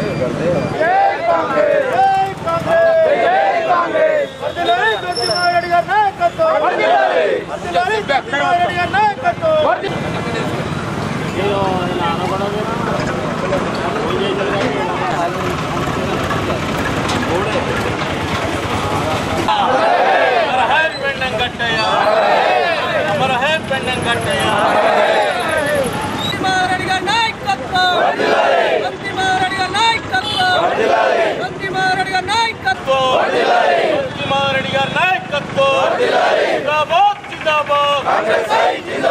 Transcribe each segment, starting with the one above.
మంత్రిమారెడ్డిగా నాయకత్వం మంత్రిమారెడ్డిగా నాయకత్వం మంత్రిమారెడ్డిగా నాయకత్వం కుమారెడ్డి గారి నాయకత్వం జిందాబాద్ జిందాబాద్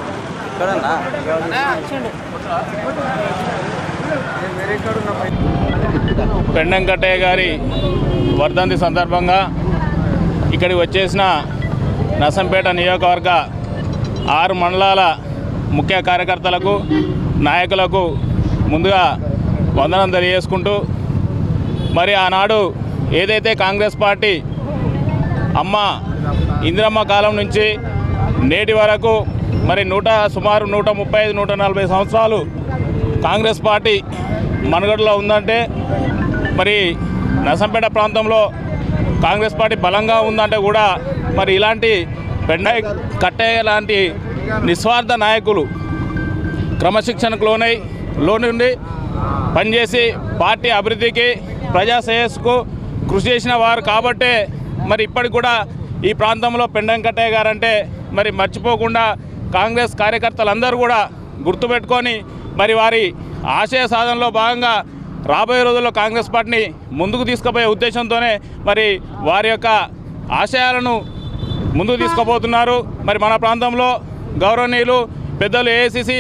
పెండంకట్టయ్య గారి వర్ధంతి సందర్భంగా ఇక్కడికి వచ్చేసిన నసంపేట నియోజకవర్గ ఆరు మండలాల ముఖ్య కార్యకర్తలకు నాయకులకు ముందుగా వందనం తెలియజేసుకుంటూ మరి ఆనాడు ఏదైతే కాంగ్రెస్ పార్టీ అమ్మ ఇందిరమ్మ కాలం నుంచి నేటి వరకు మరి నూట సుమారు నూట ముప్పై ఐదు నూట నలభై సంవత్సరాలు కాంగ్రెస్ పార్టీ మనుగడలో ఉందంటే మరి నర్సంపేట ప్రాంతంలో కాంగ్రెస్ పార్టీ బలంగా ఉందంటే కూడా మరి ఇలాంటి పెండ కట్టయ్య లాంటి నిస్వార్థ నాయకులు క్రమశిక్షణకు లోనై లోనుండి పనిచేసి పార్టీ అభివృద్ధికి ప్రజా శ్రేయస్సుకు కృషి చేసిన వారు కాబట్టే మరి ఇప్పటికి కూడా ఈ ప్రాంతంలో పెండంకట్టయ్య గారంటే మరి మర్చిపోకుండా కాంగ్రెస్ కార్యకర్తలందరూ కూడా గుర్తుపెట్టుకొని మరి వారి ఆశయ సాధనలో భాగంగా రాబోయే రోజుల్లో కాంగ్రెస్ పార్టీని ముందుకు తీసుకుపోయే ఉద్దేశంతోనే మరి వారి యొక్క ఆశయాలను ముందుకు తీసుకుపోతున్నారు మరి మన ప్రాంతంలో గౌరవనీయులు పెద్దలు ఏఐసిసి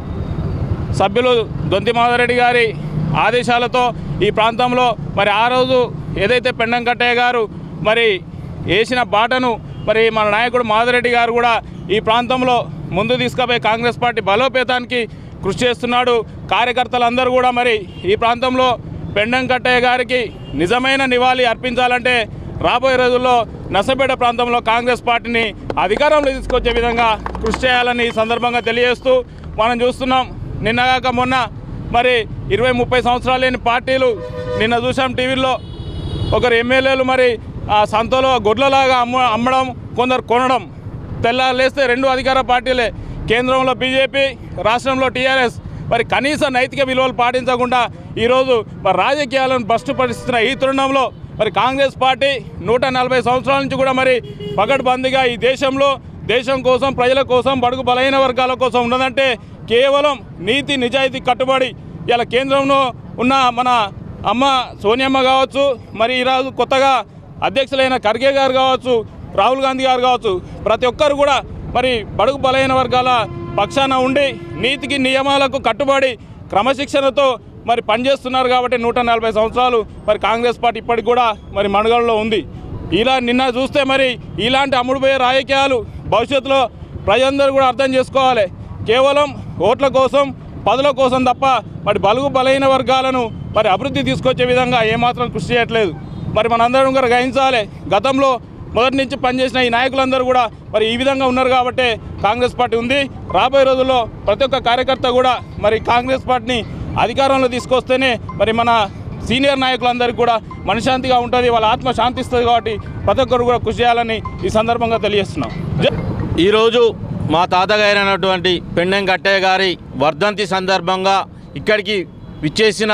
సభ్యులు దొంతి మాధవరెడ్డి గారి ఆదేశాలతో ఈ ప్రాంతంలో మరి ఆ రోజు ఏదైతే పెండంకట్టయ్య గారు మరి వేసిన బాటను మరి మన నాయకుడు మాధవరెడ్డి గారు కూడా ఈ ప్రాంతంలో ముందు తీసుకుపోయి కాంగ్రెస్ పార్టీ బలోపేతానికి కృషి చేస్తున్నాడు కార్యకర్తలందరూ కూడా మరి ఈ ప్రాంతంలో పెండంకట్టయ్య గారికి నిజమైన నివాళి అర్పించాలంటే రాబోయే రోజుల్లో నసపేట ప్రాంతంలో కాంగ్రెస్ పార్టీని అధికారంలో తీసుకొచ్చే విధంగా కృషి చేయాలని ఈ సందర్భంగా తెలియజేస్తూ మనం చూస్తున్నాం నిన్నగాక మొన్న మరి ఇరవై ముప్పై సంవత్సరాలు లేని పార్టీలు నిన్న చూసాం టీవీలో ఒకరు ఎమ్మెల్యేలు మరి ఆ సంతలో గొడ్లలాగా అమ్మ అమ్మడం కొందరు కొనడం తెల్లారు లేస్తే రెండు అధికార పార్టీలే కేంద్రంలో బీజేపీ రాష్ట్రంలో టీఆర్ఎస్ మరి కనీస నైతిక విలువలు పాటించకుండా ఈరోజు మరి రాజకీయాలను భ్రష్టు పరిస్తున్న ఈ తరుణంలో మరి కాంగ్రెస్ పార్టీ నూట నలభై సంవత్సరాల నుంచి కూడా మరి పగడ్బందీగా ఈ దేశంలో దేశం కోసం ప్రజల కోసం బడుగు బలహీన వర్గాల కోసం ఉన్నదంటే కేవలం నీతి నిజాయితీ కట్టుబడి ఇలా కేంద్రంలో ఉన్న మన అమ్మ సోనియమ్మ కావచ్చు మరి ఈరోజు కొత్తగా అధ్యక్షులైన ఖర్గే గారు కావచ్చు రాహుల్ గాంధీ గారు కావచ్చు ప్రతి ఒక్కరు కూడా మరి బడుగు బలహీన వర్గాల పక్షాన ఉండి నీతికి నియమాలకు కట్టుబడి క్రమశిక్షణతో మరి పనిచేస్తున్నారు కాబట్టి నూట నలభై సంవత్సరాలు మరి కాంగ్రెస్ పార్టీ ఇప్పటికి కూడా మరి మనుగడలో ఉంది ఇలా నిన్న చూస్తే మరి ఇలాంటి అమ్ముడుపోయే రాజకీయాలు భవిష్యత్తులో ప్రజలందరూ కూడా అర్థం చేసుకోవాలి కేవలం ఓట్ల కోసం పదుల కోసం తప్ప మరి బలుగు బలైన వర్గాలను మరి అభివృద్ధి తీసుకొచ్చే విధంగా ఏమాత్రం కృషి చేయట్లేదు మరి మనందరం కూడా గ్రహించాలి గతంలో మొదటి నుంచి పనిచేసిన ఈ నాయకులందరూ కూడా మరి ఈ విధంగా ఉన్నారు కాబట్టే కాంగ్రెస్ పార్టీ ఉంది రాబోయే రోజుల్లో ప్రతి ఒక్క కార్యకర్త కూడా మరి కాంగ్రెస్ పార్టీని అధికారంలో తీసుకొస్తేనే మరి మన సీనియర్ నాయకులందరికీ కూడా మనశ్శాంతిగా ఉంటుంది వాళ్ళ ఆత్మ శాంతిస్తుంది కాబట్టి ప్రతి ఒక్కరు కూడా కృషి చేయాలని ఈ సందర్భంగా తెలియజేస్తున్నాం జై- ఈరోజు మా తాతగారైనటువంటి పెండెం కట్టయ్య గారి వర్ధంతి సందర్భంగా ఇక్కడికి విచ్చేసిన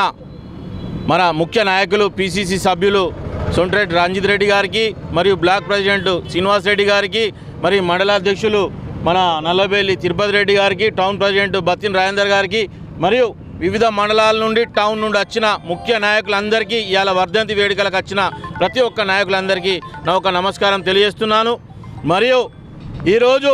మన ముఖ్య నాయకులు పిసిసి సభ్యులు సొంటిరెడ్డి రంజిత్ రెడ్డి గారికి మరియు బ్లాక్ ప్రెసిడెంట్ శ్రీనివాస్ రెడ్డి గారికి మరియు మండలాధ్యక్షులు మన నల్లబెల్లి తిరుపతి రెడ్డి గారికి టౌన్ ప్రెసిడెంట్ బత్తిన రాజేందర్ గారికి మరియు వివిధ మండలాల నుండి టౌన్ నుండి వచ్చిన ముఖ్య నాయకులందరికీ ఇవాళ వర్ధంతి వేడుకలకు వచ్చిన ప్రతి ఒక్క నాయకులందరికీ నా ఒక నమస్కారం తెలియజేస్తున్నాను మరియు ఈరోజు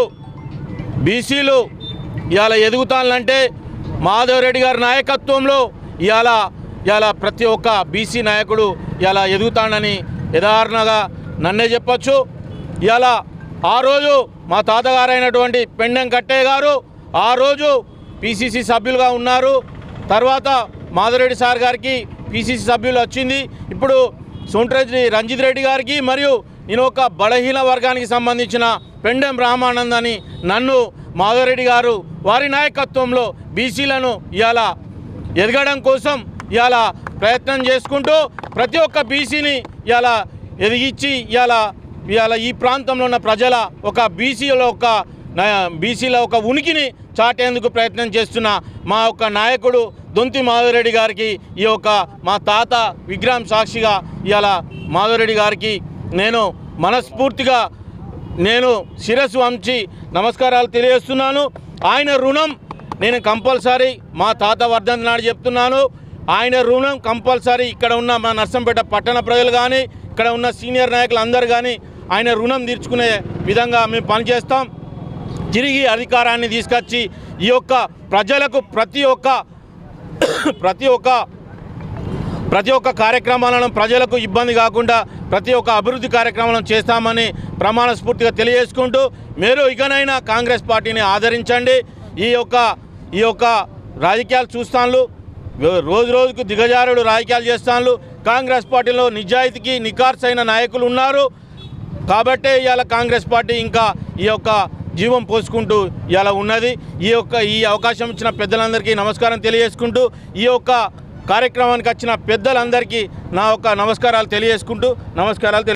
బీసీలు ఇవాళ ఎదుగుతానంటే మాధవరెడ్డి గారి నాయకత్వంలో ఇవాళ ఇవాళ ప్రతి ఒక్క బీసీ నాయకుడు ఇవాళ ఎదుగుతాడని యథారణగా నన్నే చెప్పొచ్చు ఇవాళ ఆ రోజు మా తాతగారైనటువంటి పెండెం కట్టయ్య గారు ఆ రోజు పిసిసి సభ్యులుగా ఉన్నారు తర్వాత మాధవరెడ్డి సార్ గారికి పిసిసి సభ్యులు వచ్చింది ఇప్పుడు సొంట్రెడ్డి రంజిత్ రెడ్డి గారికి మరియు నేను ఒక బలహీన వర్గానికి సంబంధించిన పెండెం రామానంద్ అని నన్ను మాధవరెడ్డి గారు వారి నాయకత్వంలో బీసీలను ఇవాళ ఎదగడం కోసం ఇవాళ ప్రయత్నం చేసుకుంటూ ప్రతి ఒక్క బీసీని ఇవాళ ఎదిగించి ఇవాళ ఇవాళ ఈ ప్రాంతంలో ఉన్న ప్రజల ఒక బీసీలో ఒక బీసీల ఒక ఉనికిని చాటేందుకు ప్రయత్నం చేస్తున్న మా యొక్క నాయకుడు దొంతి మాధవరెడ్డి గారికి ఈ యొక్క మా తాత విగ్రహం సాక్షిగా ఇవాళ మాధవరెడ్డి గారికి నేను మనస్ఫూర్తిగా నేను శిరస్సు వంచి నమస్కారాలు తెలియజేస్తున్నాను ఆయన రుణం నేను కంపల్సరీ మా తాత వర్ధంతి నాడు చెప్తున్నాను ఆయన రుణం కంపల్సరీ ఇక్కడ ఉన్న మా నర్సంపేట పట్టణ ప్రజలు కానీ ఇక్కడ ఉన్న సీనియర్ నాయకులు అందరు కానీ ఆయన రుణం తీర్చుకునే విధంగా మేము పనిచేస్తాం తిరిగి అధికారాన్ని తీసుకొచ్చి ఈ యొక్క ప్రజలకు ప్రతి ఒక్క ప్రతి ఒక్క ప్రతి ఒక్క కార్యక్రమాలను ప్రజలకు ఇబ్బంది కాకుండా ప్రతి ఒక్క అభివృద్ధి కార్యక్రమాలను చేస్తామని ప్రమాణ స్ఫూర్తిగా తెలియజేసుకుంటూ మీరు ఇకనైనా కాంగ్రెస్ పార్టీని ఆదరించండి ఈ యొక్క ఈ యొక్క రాజకీయాలు చూస్తాను రోజు రోజుకు దిగజారుడు రాజకీయాలు చేస్తాను కాంగ్రెస్ పార్టీలో నిజాయితీకి నికార్సైన నాయకులు ఉన్నారు కాబట్టే ఇవాళ కాంగ్రెస్ పార్టీ ఇంకా ఈ యొక్క జీవం పోసుకుంటూ ఇవాళ ఉన్నది ఈ యొక్క ఈ అవకాశం ఇచ్చిన పెద్దలందరికీ నమస్కారం తెలియజేసుకుంటూ ఈ యొక్క కార్యక్రమానికి వచ్చిన పెద్దలందరికీ నా యొక్క నమస్కారాలు తెలియజేసుకుంటూ నమస్కారాలు తెలియ